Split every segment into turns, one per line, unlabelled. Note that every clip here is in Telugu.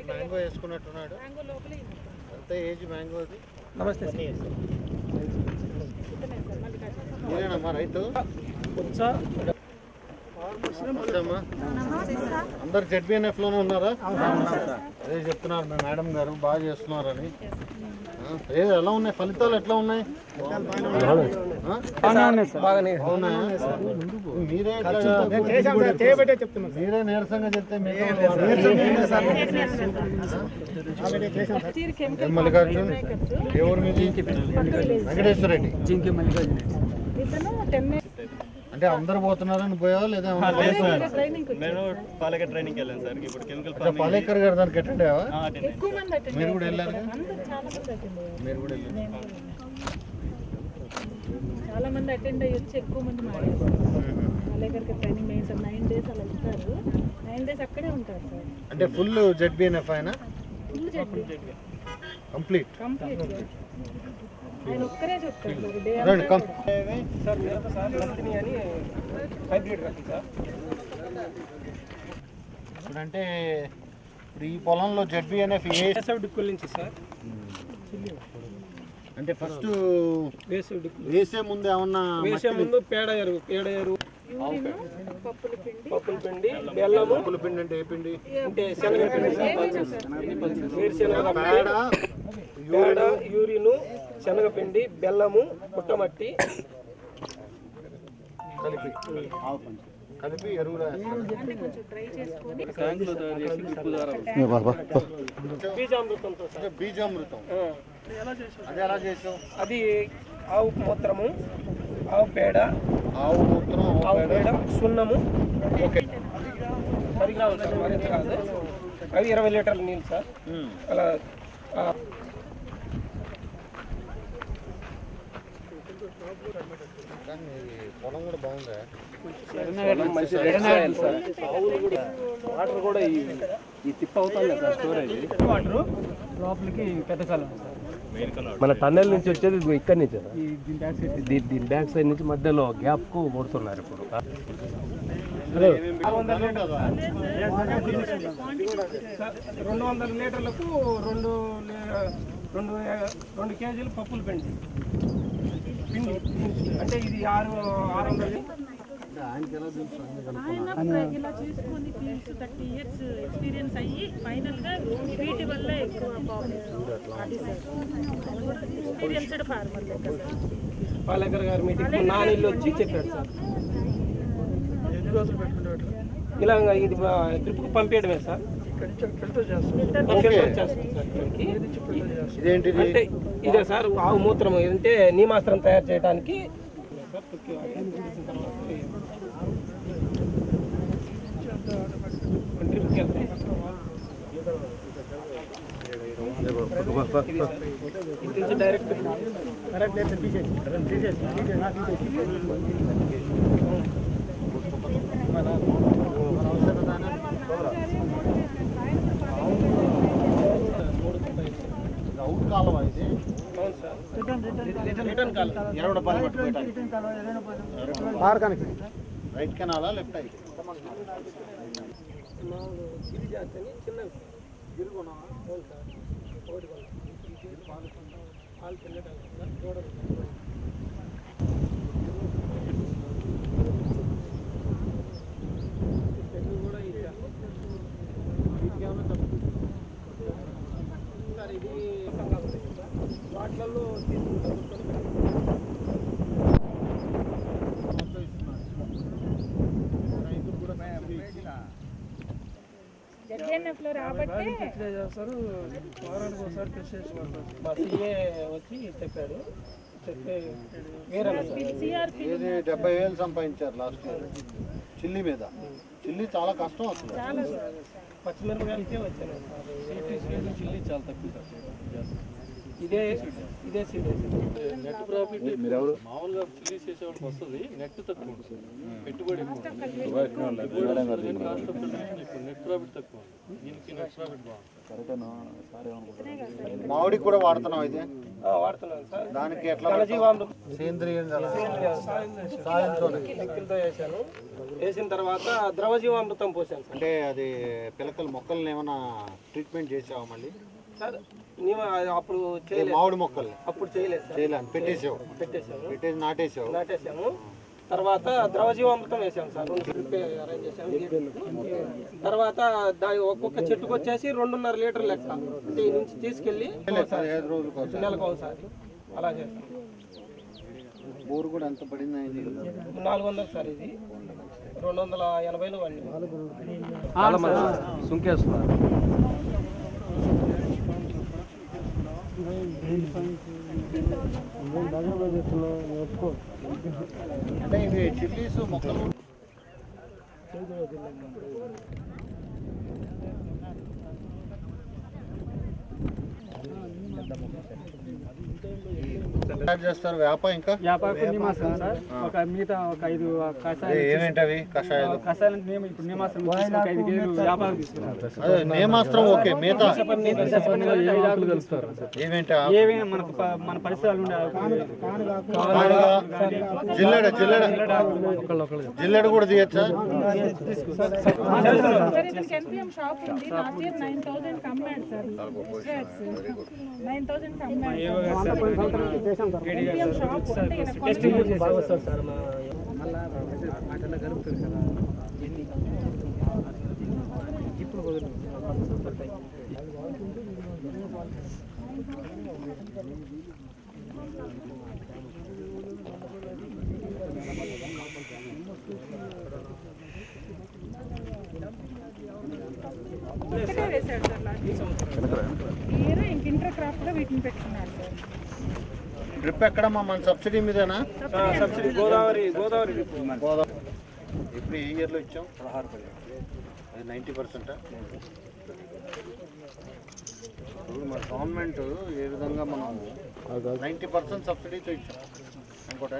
మ్యాంగో వేసుకున్నట్టున్నాడు ఎంత ఏజ్ మ్యాంగో అది
నమస్తే
మీరేనమ్మా రైతు నమస్తే అమ్మా అందరు జెడ్బిఎన్ఎఫ్ లోనే ఉన్నారా అదే చెప్తున్నారు మీ మేడం గారు బాగా చేస్తున్నారని ఆ, ఏ ఎలా ఉన్నాయి ఫలితాలు ఎట్లా ఉన్నాయి ఆ? బాగున్నాయా? మీరే ఇట్లా- మీరే నీరసంగా చెప్తే మీకు ఎం మల్లికార్జున్ ఎవరు మీది వెంకటేశ్వర రెడ్డి అంటే అందరు పోతున్నారని పోయావా లేదా ఏమన్నా పోతున్నారా?
నేను పాలక ట్రైనింగ్ వెళ్ళాను సార్ ఇప్పుడు కెమికల్
అంటే పాలేకర్ గారు దానికి అటెండ్ అయ్యావా
ఎక్కువ మంది attend
మీరు కూడా వెళ్ళారు
అయ్యారు. అందరూ చాలా మంది attend అయ్యారు.
మీరు కూడా వెళ్ళారు
చాలా మంది అటెండ్ అయ్యి వచ్చి ఎక్కువ మంది మారారు వాళ్ళకి training main sir nine days అలా ఇస్తారు నైన్ డేస్ అక్కడే ఉంటారు సార్
అంటే ఫుల్ జెడ్బిఎన్ఎఫ్ ఆయన
ఫుల్ చెప్పి
కంప్లీట్
కంప్లీట్ ఆయన ఒక్కరే చెప్తారు సార్ డే
రండి కమ్
సార్ మిరప సార్ నందిని అని హైబ్రిడ్ రకం సార్
ఇప్పుడంటే ఇప్పుడు ఈ పొలంలో జెడ్బిఎన్ఎఫ్ ఏ
వేసవి డిక్కుల నుంచి సార్
అంటే ఫస్ట్
వేసవి డిక్కులు
వేసే ముందు ఏమన్నా
వేసే ముందు పేడ ఎరువు పేడ ఎరువు
పప్పుల పిండి
పప్పుల పిండి బెల్లము
పప్పుల పిండి అంటే ఏ పిండి
అంటే శనగపిండి వేరుశనగ
పేడ
పేడ యూరిను శనగపిండి బెల్లము పుట్టమట్టి
కలిపి కలిపి ఎరువులు
అంటే కొంచెం డ్రై చేసుకొని
బీజామృతంతో సార్
అంటే బీజామృతం
ఆ.
అది ఎలా చేసావు
అది ఆవు మూత్రము ఆవు పేడ
ఆవు మూత్రం ఆవు
ఆవు
పేడ
పేడ సున్నము పరిగ్రాములు సార్ మరింత కాదు అవి ఇరవై లీటర్ల నీళ్ళు సార్
ఉమ్.
అలా ఆ,
కానీ ఈ పొలం కూడా బాగుందా
వాటర్ కూడా ఈ ఈ తిప్ప అవుతుంది సార్ స్టోరేజ్ వాటర్ లోపలికి పెద్ద కాలం సార్
మన టన్నెల్ నుంచి వచ్చేది ఇదిగో ఇక్కడి నుంచి
ఈ దీని బ్యాక్ సైడ్
దీ- దీని బ్యాక్ సైడ్ నుంచి మధ్యలో గ్యాప్ కు కొడుతున్నారు ఇప్పుడు
ఆరు వందల లీటర్లు సార్, రెండు వందల లీటర్లకు రెండు లీ- రెండు రెండు కేజీలు పప్పుల పిండి పిండి అంటే ఇది ఆరు ఆరు వందలు
ఆయనకి ఎలా తెలుసు అన్ని కనుక్కున్నా?
ఆయన ఇలా చేసుకొని ఫీల్డ్స్ థర్టీ ఇయర్స్ ఎక్స్పీరియన్స్ అయ్యి ఫైనల్ గా వీటి వల్ల ఎక్కువ ఎక్స్పీరియన్స్డ్ ఫార్మర్ లెక్క సార్.
పాలేకర్ గారి మీటింగ్ నా నీళ్ళు వచ్చి చెప్పాడు సార్ ఇలా ఇది ట్రిప్కి పంపించడమే సార్ ఫిల్టర్ చేస్తాం సార్ ఇక్కడికి.
ఇదేంటిది
అంటే ఇదే సార్ ఆవు మూత్రం అంటే నీమాస్త్రం తయారు చేయడానికి ట్రిప్కి వెళ్తాం ఇది నుంచి డైరెక్ట్
అవుట్ కాలం ఇది
అవును సార్ రిటర్న్ కాల్
ఎరవడ పని పట్టుకోవడానికి రైట్ కెనాలా లెఫ్ట్ అయి
ఇది చేస్తేనే చిన్నవి అవును సార్ ఒకటి కొన్నాం. పాలు పిల్లడానికి సార్, దూడలు. పెరుగు కూడా ఇది సార్ ఇది రకంగా ఉంది సార్. వాటిలలో తీసుకుంటారు
జెడ్ఎన్ఎఫ్ లో రాబట్టే
చేస్తారు వారానికి ఒకసారి టెస్ట్ చేసుకుంటారు మా సీఏ వచ్చి చెప్పాడు చెప్తే వేరే
సిఆర్పి
ఏది డెబ్బై వేలు సంపాదించారు లాస్ట్ ఇయర్ చిల్లి మీద చిల్లి చాలా కష్టం అసలు
పచ్చిమిరపకాయలకే వచ్చాను సార్
చిల్లి చాలా తక్కువ
ఇదే ఇదే సీడ్
నెట్ ప్రాఫిట్ మామూలుగా రిలీజ్ చేసేవాళ్ళకి వస్తుంది నెట్ తక్కువ ఉంటుంది పెట్టుబడి ఎక్కువ ఉంటుంది. కాస్ట్ ఆఫ్ ప్రొడక్షన్ ఎక్కువ నెట్ ప్రాఫిట్ తక్కువ ఉంది దీనికి నెట్ ప్రాఫిట్ బాగుంది
మామిడికి కూడా వాడుతున్నాం ఇది
వాడుతున్నాను సార్
దానికి ఎట్లా
ఘనజీవామృతం
సేంద్రియం కదా
లిక్విడ్తో వేసాను వేసిన తర్వాత ద్రవజీవామృతం పోసాను సార్
అంటే అది పిలకలు మొక్కల్ని ఏమైనా ట్రీట్మెంట్ చేసావా మళ్ళీ
సార్ నేను అప్పుడు చేయలేదు
మామిడి మొక్కల్ని
అప్పుడు చేయలేదు సార్
చేయలేను పెట్టేసావు
పెట్టేశాను
పెట్టేసి నాటేసావు
నాటేసాము తర్వాత ద్రవజీవామృతం వేసాము సార్ రెండు డ్రిప్ అరేంజ్ చేసాము తర్వాత దాని ఒక్కొక్క చెట్టుకు వచ్చేసి రెండున్నర లీటర్ లెక్క అంటే ఈ నుంచి తీసుకెళ్ళి
ఐదు రోజులకు ఒకసారి.
నెలకు ఒకసారి అలా చేస్తాం
బోరు కూడా ఎంత పడింది అయింది
నాలుగు వందలు సార్ ఇది రెండు వందల ఎనభైలో వండి
చాలా మంది సుంకేస్తున్నారు
అంటే ఇవి చిల్లీస్ మొక్కలు స్టార్ట్ చేస్తారు వేప ఇంకా
వ్యాపారకు నిమాసం సార్ ఒక మిగతా ఒక ఐదు కషాయం
అదే ఏమేంటవి కషాయాలు
కషాయాలు నియమ ఇప్పుడు నిమాసం తీసుకొని ఒక ఐదు కేజీలు వ్యాపారం తీసుకున్నారు
అదే నేమాస్త్రం ఓకే మిగతా
ఐదు ఆకులు కలుస్తారు
ఏమేంటి ఆ-
ఏవైనా మనకు ప- మన పరిసరాలు ఉండే ఆకులు.
కానుగ, జిల్లెడ జిల్లెడ జిల్లెడ కూడా తీయచ్చా
సార్ ఇతనికి ఎన్పిఎం షాప్ ఉంది లాస్ట్ ఇయర్ నైన్ థౌసండ్ కమ్మాడు సార్ నైన్ థౌసండ్ కమ్మాడు ఎన్పిఎం షాప్ ఉంటే ఈయన కొంచెం
బాగా వస్తారు సార్ మా మళ్ళా వాటిలో కలుపుతారు కదా ఇప్పుడు కుదరదు.
ఒక్కటే వేశాడు సార్ లాస్ట్ ఇయర్ ఈ ఇయర్ ఇంక ఇంటర్ క్రాఫ్ట్ లో వీటిని పెట్టుకున్నాడు సార్
డ్రిప్ ఎక్కడమ్మా మన సబ్సిడీ మీదేనా
సబ్సిడీ గోదావరి గోదావరి డ్రిప్.
గోదావరి ఇప్పుడు ఏ ఇయర్లో ఇచ్చాం పదహారు అది నైంటీ పర్సెంటా ఇప్పుడు మన గవర్నమెంట్ ఏ విధంగా మనం నైంటీ పర్సెంట్ సబ్సిడీతో ఇచ్చాం ఇంకోటి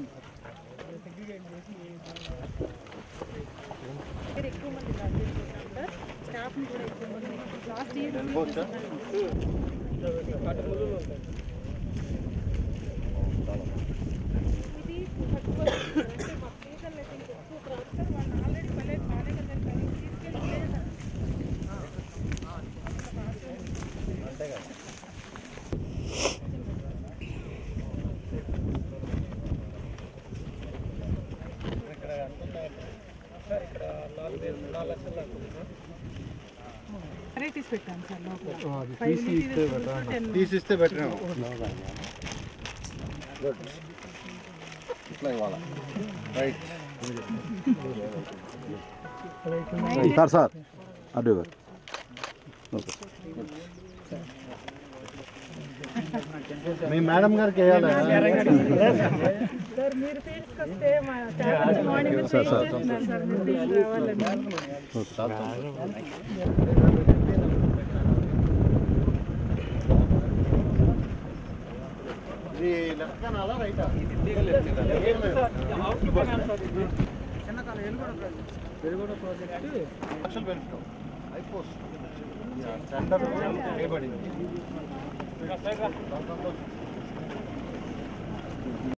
ఇక్కడ ఎక్కువ మంది గ్రాడ్యుయేట్ చేశారు సార్ స్టాఫ్ ని కూడా ఎక్కువ మంది లాస్ట్ ఇయర్
వెళ్ళిపోవచ్చా
ఇది తక్కువ అంటే మా సీజన్ ఎక్కువ క్రాప్ సార్ వాళ్ళు ఆల్రెడీ మళ్ళీ బాగానే కదా కానీ తీసుకెళ్ళి లేదు
సార్ ఇక్కడ నాలుగు వేలు నాలుగు లక్షల దాకా ఉంది సార్.
వెరైటీస్ పెట్టాను సార్ లోపల
అది
ఫైవ్
తీసి ఇస్తే better.
టెన్
తీసిస్తే బెటర్ గుడ్ ఇట్లా ఇవ్వాలా రైట్
సార్ సార్ అడ్డు గారు
మీ మేడం గారికి వేయాలి
సార్ మీరు తీసుకొస్తే మా ఛానల్ మార్నింగ్ నుంచి వెయిట్ చేస్తున్నారు సార్ మీరు తీసుకురావాలని
ఇది లెఫ్ట్ కానాలా రైటా లక్షలు పెంచుతాం అయిపోతుంది టెండర్ చేయబడింది